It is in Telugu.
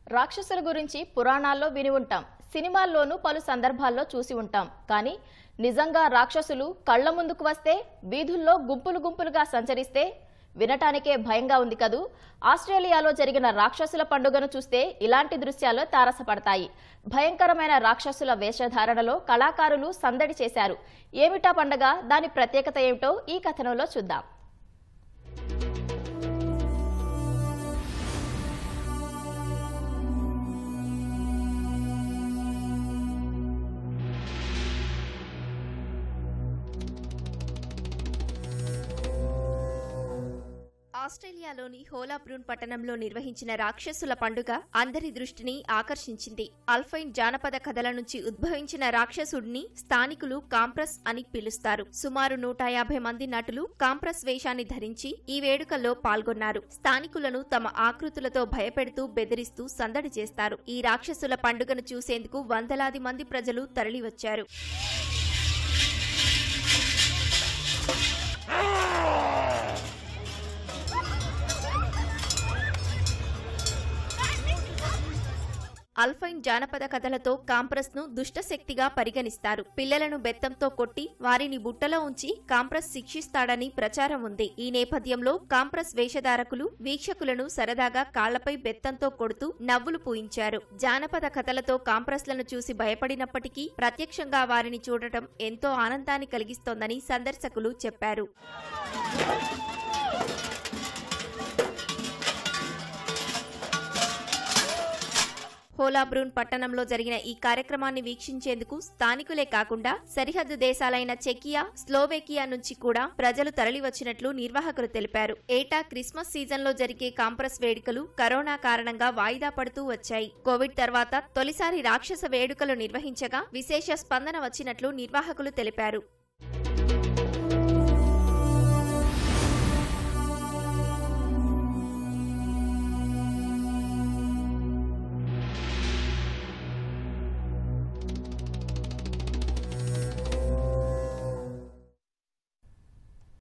రాక్షసుల గురించి పురాణాల్లో విని ఉంటాం సినిమాల్లోనూ పలు సందర్భాల్లో చూసి ఉంటాం కానీ నిజంగా రాక్షసులు కళ్ల ముందుకు వస్తే వీధుల్లో గుంపులు గుంపులుగా సంచరిస్తే వినటానికే భయంగా ఉంది కదూ ఆస్ట్రేలియాలో జరిగిన రాక్షసుల పండుగను చూస్తే ఇలాంటి దృశ్యాలు తారసపడతాయి భయంకరమైన రాక్షసుల వేషధారణలో కళాకారులు సందడి చేశారు ఏమిటా పండగ దాని ప్రత్యేకత ఏమిటో ఈ కథనంలో చూద్దాం ఆస్ట్రేలియాలోని హోలాబ్రూన్ పట్టణంలో నిర్వహించిన రాక్షసుల పండుగ అందరి దృష్టిని ఆకర్షించింది అల్ఫైన్ జానపద కథల నుంచి ఉద్భవించిన రాక్షసుడిని స్థానికులు కాంప్రస్ అని పిలుస్తారు సుమారు నూట యాభై మంది నటులు కాంప్రస్ వేషాన్ని ధరించి ఈ వేడుకల్లో పాల్గొన్నారు స్థానికులను తమ ఆకృతులతో భయపెడుతూ బెదిరిస్తూ సందడి చేస్తారు ఈ రాక్షసుల పండుగను చూసేందుకు వందలాది మంది ప్రజలు తరలివచ్చారు అల్ఫైన్ జానపద కథలతో కాంప్రస్ ను దుష్టశక్తిగా పరిగణిస్తారు పిల్లలను బెత్తంతో కొట్టి వారిని బుట్టలో ఉంచి కాంప్రస్ శిక్షిస్తాడని ప్రచారం ఉంది ఈ నేపథ్యంలో కాంప్రస్ వేషధారకులు వీక్షకులను సరదాగా కాళ్లపై బెత్తంతో కొడుతూ నవ్వులు పూయించారు జానపద కథలతో కాంప్రస్లను చూసి భయపడినప్పటికీ ప్రత్యక్షంగా వారిని చూడటం ఎంతో ఆనందాన్ని కలిగిస్తోందని సందర్శకులు చెప్పారు హోలాబ్రూన్ పట్టణంలో జరిగిన ఈ కార్యక్రమాన్ని వీక్షించేందుకు స్థానికులే కాకుండా సరిహద్దు దేశాలైన చెకియా స్లోవేకియా నుంచి కూడా ప్రజలు తరలివచ్చినట్లు నిర్వాహకులు తెలిపారు ఏటా క్రిస్మస్ సీజన్లో జరిగే కాంప్రస్ వేడుకలు కరోనా కారణంగా వాయిదా పడుతూ వచ్చాయి కోవిడ్ తర్వాత తొలిసారి రాక్షస వేడుకలు నిర్వహించగా విశేష స్పందన వచ్చినట్లు నిర్వాహకులు తెలిపారు